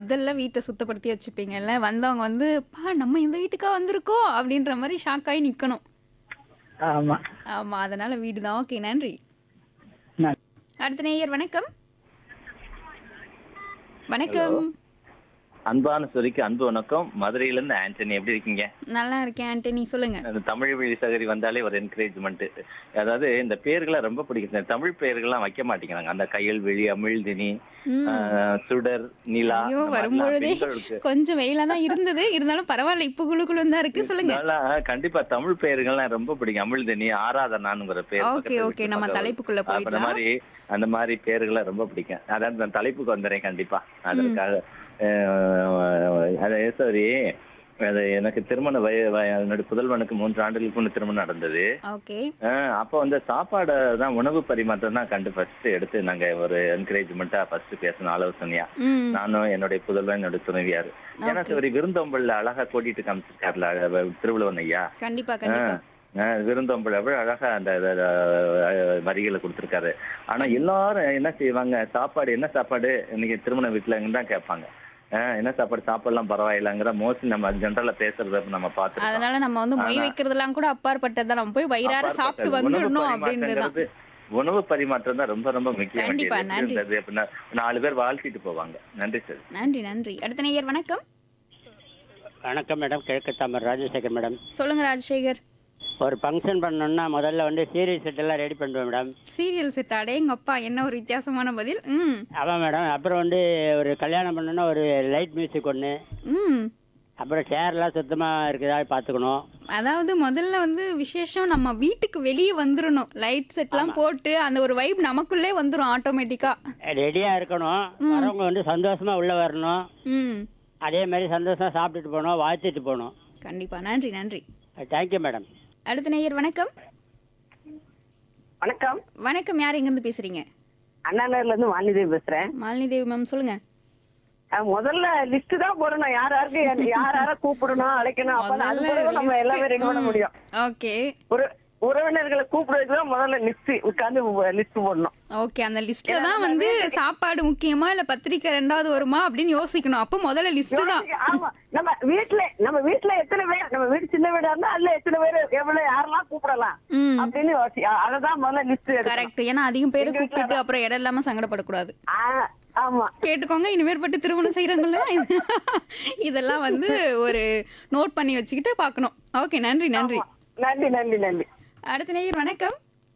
முதல்ல வீட்டை சுத்தப்படுத்தி வச்சுப்பீங்கல்ல வந்தவங்க வந்து பா நம்ம இந்த வீட்டுக்கா வந்திருக்கோம் அப்படின்ற மாதிரி ஷாக் ஆகி நிக்கணும் ஆமா ஆமா அதனால வீடு தான் ஓகே நன்றி நன்றி. அடுத்த நேயர் வணக்கம் வணக்கம் அன்பான சொரிக்கு அன்பு வணக்கம் மதுரையில இருந்து ஆண்டனி எப்படி இருக்கீங்க நல்லா இருக்கேன் ஆண்டனி சொல்லுங்க அந்த தமிழ் வழி சகரி வந்தாலே ஒரு என்கரேஜ்மெண்ட் அதாவது இந்த பேர்களை ரொம்ப பிடிக்கும் இந்த தமிழ் பெயர்கள்லாம் வைக்க மாட்டேங்கிறாங்க அந்த கையல்வெளி அமிழ்தினி ம். ஆஹ், சுடர் நிலா ஐயோ இந்த மாதிரிலாம் வரும்பொழுதே பெண்களுக்கு கொஞ்சம் வெயிலா தான் இருந்தது இருந்தாலும் பரவாயில்ல இப்ப குழுக்குழு தான் இருக்கு சொல்லுங்க நல்லா, கண்டிப்பா தமிழ் பெயர்கள்லாம் ரொம்ப பிடிக்கும் அமிழ்தினி ஆராதனானுங்கிற பேர் ஓகே பக்கத்துல ஓகே இருக்கு. நம்ம பக்கத்துல. தலைப்புக்குள்ள அப்ப அந்த போயிடலாம் மாதிரி அந்த மாதிரி பேர்களை ரொம்ப பிடிக்கும் அதான் நான் தலைப்புக்கு வந்துடுறேன் கண்டிப்பா அதற்காக அஹ், அது சரி அது எனக்கு திருமண வய வய- என்னுடைய புதல்வனுக்கு மூன்று ஆண்டுகளுக்கு முன்ன திருமணம் நடந்தது ஓகே அஹ், அப்போ வந்து சாப்பாடு தான் உணவு பரிமாற்றம் தான் கண்டு ஃபர்ஸ்ட் எடுத்து நாங்க ஒரு என்கரேஜ்மெண்ட்டா ஃபர்ஸ்ட் பேசணும் ஆலோசனையா ம் நானும் என்னுடைய புதல்வன் என்னுடைய துணைவியார் ஏன்னா Okay. சரி விருந்தோம்பல்ல அழகா கூட்டிட்டு காமிச்சிருக்காருல அஹ், திருவள்ளுவன் ஐயா கண்டிப்பா கண்டிப்பா ஆஹ் விருந்தோம்பல் அவ்வளவு அழகா அந்த அந்த, அஹ், வரிகளை கொடுத்திருக்காரு ஆனா எல்லாரும் என்ன செய்வாங்க சாப்பாடு என்ன சாப்பாடு இன்னைக்கு திருமண வீட்டுலன்னு தான் கேட்பாங்க ஆஹ் என்ன சாப்பாடு சாப்பாடுலாம் பரவாயில்லைங்கிற மோஸ்ட்லி நம்ம ஜென்ரலா பேசுறத நம்ம பார்த்துருக்கோம் அதனால நம்ம வந்து மொய் ஆனா- வைக்கிறதெல்லாம் கூட அப்பாற்பட்டதுதான் நம்ம போய் வயிறார சாப்பிட்டு உணவு வந்துடணும் அப்படின்றதுதான் பரிமாற்றங்கிறது உணவு பரிமாற்றம் தான் ரொம்ப ரொம்ப முக்கியம் கண்டிப்பா, வேண்டியது. நன்றி. இருந்தது அப்படின்னா நாலு பேர் வாழ்த்திட்டு போவாங்க நன்றி சார் நன்றி நன்றி அடுத்த நேயர் வணக்கம் வணக்கம் மேடம் கிழக்கு தாமர் ராஜசேகர் மேடம் சொல்லுங்க ராஜசேகர் ஒரு ஃபங்க்ஷன் பண்ணணும்னா முதல்ல வந்து சீரியல் செட் எல்லாம் ரெடி பண்ணுவேன் மேடம் சீரியல் செட் அடேங்க அப்பா என்ன ஒரு வித்தியாசமான பதில் ம் ஆமாம் மேடம் அப்புறம் வந்து ஒரு கல்யாணம் பண்ணணும்னா ஒரு லைட் மியூசிக் ஒன்று ம் அப்புறம் சேர்லாம் சுத்தமாக இருக்குதா பார்த்துக்கணும் அதாவது முதல்ல வந்து விசேஷம் நம்ம வீட்டுக்கு வெளியே வந்துடணும் லைட் செட்லாம் போட்டு அந்த ஒரு வைப் நமக்குள்ளே வந்துடும் ஆட்டோமேட்டிக்கா ரெடியாக இருக்கணும் வரவங்க வந்து சந்தோஷமாக உள்ளே வரணும் ம் அதே மாதிரி சந்தோஷமாக சாப்பிட்டுட்டு போகணும் வாழ்த்திட்டு போகணும் கண்டிப்பா நன்றி நன்றி தேங்க்யூ மேடம் அடுத்த நேயர் வணக்கம் வணக்கம் வணக்கம் யார் எங்கேருந்து பேசுறீங்க அண்ணா நகர்ல இருந்து வாணிதேவி பேசுறேன் மாலினி தேவி மேம் சொல்லுங்க அஹ் முதல்ல லிஸ்ட் தான் போடணும் யார் யாருக்கு யார் யார கூப்பிடணும் அழைக்கணும் அப்பதான் அது பிறகு நம்ம எல்லாமே ரெடி பண்ண முடியும் ஓகே ஒரு உறவினர்களை கூப்பிடுறதுக்கு தான் முதல்ல லிஸ்ட் உட்கார்ந்து லிஸ்ட் போடணும் ஓகே அந்த லிஸ்ட்ல தான் வந்து சாப்பாடு முக்கியமா இல்ல பத்திரிக்கை ரெண்டாவது வருமா அப்படின்னு யோசிக்கணும் அப்போ முதல்ல லிஸ்ட் தான் ஆமா நம்ம வீட்டுல நம்ம வீட்டுல எத்தனை பேர் நம்ம வீடு சின்ன வீடா இருந்தா அதுல எத்தனை பேர் எவ்வளவு யாரெல்லாம் கூப்பிடலாம் ம் அப்படின்னு யோசி அ- அததான் முதல்ல லிஸ்ட் கரெக்ட் ஏன்னா அதிகம் பேரை கூப்பிட்டு அப்புறம் இடம் இல்லாம சங்கடப்படக்கூடாது ஆமா கேட்டுக்கோங்க இனிமேற்பட்டு திருமணம் செய்யறவங்கள இது இதெல்லாம் வந்து ஒரு நோட் பண்ணி வச்சுக்கிட்டு பார்க்கணும் ஓகே நன்றி நன்றி நன்றி நன்றி நன்றி அடுத்த நேயர் வணக்கம்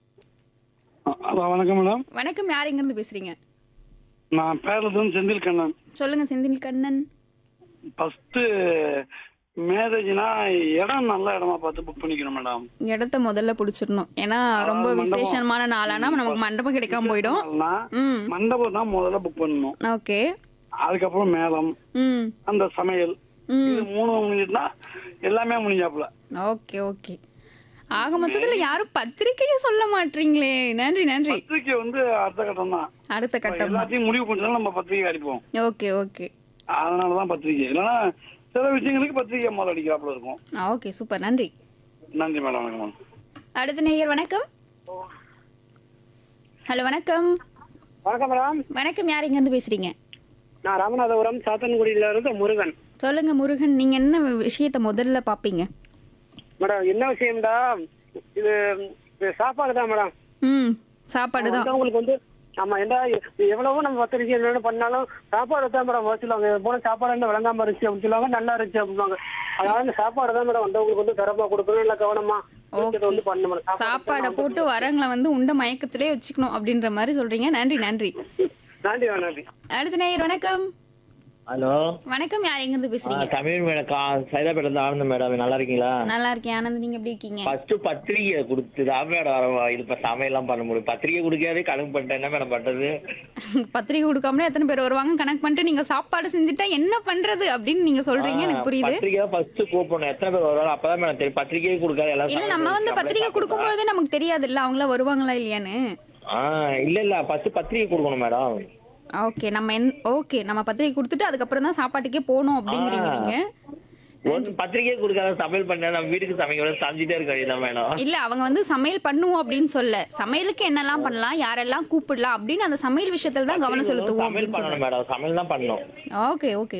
ஹலோ வணக்கம் மேடம் வணக்கம் யார் எங்க இருந்து பேசுறீங்க நான் பேரலதும் செந்தில் கண்ணன் சொல்லுங்க செந்தில் கண்ணன் ஃபர்ஸ்ட் மேரேஜ்னா இடம் நல்ல இடமா பார்த்து புக் பண்ணிக்கணும் மேடம் இடத்த முதல்ல புடிச்சிடணும் ஏன்னா ரொம்ப மண்டபம். விசேஷமான நாளானா நமக்கு மண்டபம் கிடைக்காம போயிடும் ம் மண்டபம் தான் முதல்ல புக் பண்ணணும் ஓகே அதுக்கப்புறம் மேளம் ம் அந்த சமையல் ம் இது மூணு முடிஞ்சுட்டுனா எல்லாமே முடிஞ்சாப்புல ஓகே ஓகே ஆக மொத்தத்துல யாரும் பத்திரிக்கையும் சொல்ல மாட்டீங்களே நன்றி நன்றி பத்திரிக்கை வந்து அடுத்த கட்டம் தான் அடுத்த கட்டம் எல்லாத்தையும் முடிவு பண்ணிட்டாலும் நம்ம பத்திரிக்கை அடிப்போம் ஓகே ஓகே அதனாலதான் பத்திரிக்கை இல்லைன்னா சில விஷயங்களுக்கு பத்திரிக்கை முதல்ல அடிக்கிறாப்புல இருக்கும் ஓகே சூப்பர் நன்றி நன்றி மேடம் வணக்கம் மேடம் அடுத்த நேயர் வணக்கம் ஹலோ வணக்கம் வணக்கம் மேடம் வணக்கம் யார் எங்க இருந்து பேசுறீங்க நான் ராமநாதபுரம் சாத்தன்குடியில இருந்து முருகன் சொல்லுங்க முருகன் நீங்க என்ன விஷயத்த முதல்ல பாப்பீங்க மேடம் என்ன விஷயம்டா இது இது சாப்பாடு தான் மேடம் ம் சாப்பாடு தான் வந்தவங்களுக்கு வந்து ஆமா ஏண்டா எவ்வளவோ நம்ம பத்திரிக்கை என்னென்ன பண்ணாலும் சாப்பாடு தான் மேடம் வச்சுருவாங்க போன சாப்பாடு என்ன விளங்காம இருந்துச்சு அப்படின்னு சொல்லுவாங்க நல்லா இருந்துச்சு அப்படின்வாங்க அதனால இந்த சாப்பாடு தான் மேடம் வந்தவங்களுக்கு வந்து தரமா கொடுக்கணும் இல்ல கவனமா இருக்கிறத வந்து பண்ணணும் மேடம் சாப்பாடை போட்டு வரவங்களை வந்து உண்ட மயக்கத்திலே வச்சுக்கணும் அப்படின்ற மாதிரி சொல்றீங்க நன்றி நன்றி நன்றி நன்றி அடுத்த நேயர் வணக்கம் ஹலோ வணக்கம் யார் எங்க இருந்து பேசுறீங்க தமிழ் மேடம் கா சைதாப்பேட்டை இருந்து ஆனந்த் மேடம் நல்லா இருக்கீங்களா நல்லா இருக்கேன் ஆனந்த் நீங்க எப்படி இருக்கீங்க ஃபர்ஸ்ட் பத்திரிக்கை கொடுத்து தான் மேடம் வர இது இப்போ சமையல்லாம் பண்ண முடியும் பத்திரிக்கை கொடுக்காதே கணக்கு பண்ணிட்டேன் என்ன மேடம் பண்றது பத்திரிக்கை கொடுக்காமலே எத்தனை பேர் வருவாங்க கணக்கு பண்ணிட்டு நீங்க சாப்பாடு செஞ்சுட்டா என்ன பண்றது அப்படின்னு நீங்க சொல்றீங்க எனக்கு புரியுது பத்திரிக்கை ஃபர்ஸ்ட் கூப்பிடணும் எத்தனை பேர் வருவாங்க அப்பதான் மேடம் தெரியும் பத்திரிக்கையே கொடுக்காது எல்லாம் இல்ல சமையல் நம்ம வந்து வச்சு பத்திரிக்கை அப்படியே கொடுக்கும் பொழுதே நமக்கு தெரியாது இல்ல அவங்கள வருவாங்களா இல்லையான்னு ஆ இல்ல இல்ல ஃபர்ஸ்ட் பத்திரிக்கை கொடுக்கணும் மேடம் ஓகே நம்ம ஓகே நம்ம பத்திரிக்கை கொடுத்துட்டு அதுக்கப்புறம் தான் சாப்பாட்டுக்கே போகணும் அப்படிங்கிறீங்க நீங்க ஒரு பத்திரிக்கையே கொடுக்காத சமையல் பண்ண நம்ம வீட்டுக்கு சமைக்க சமைச்சிட்டே இருக்க வேண்டியதான் மேடம் இல்ல அவங்க வந்து சமையல் பண்ணுவோம் அப்படின்னு சொல்ல சமையலுக்கு என்னெல்லாம் பண்ணலாம் யாரெல்லாம் கூப்பிடலாம் அப்படின்னு அந்த சமையல் விஷயத்துல தான் கவனம் செலுத்துவோம் சமையல் அப்படின்னு பண்ணணும் மேடம் சமையல் தான் பண்ணணும் ஓகே ஓகே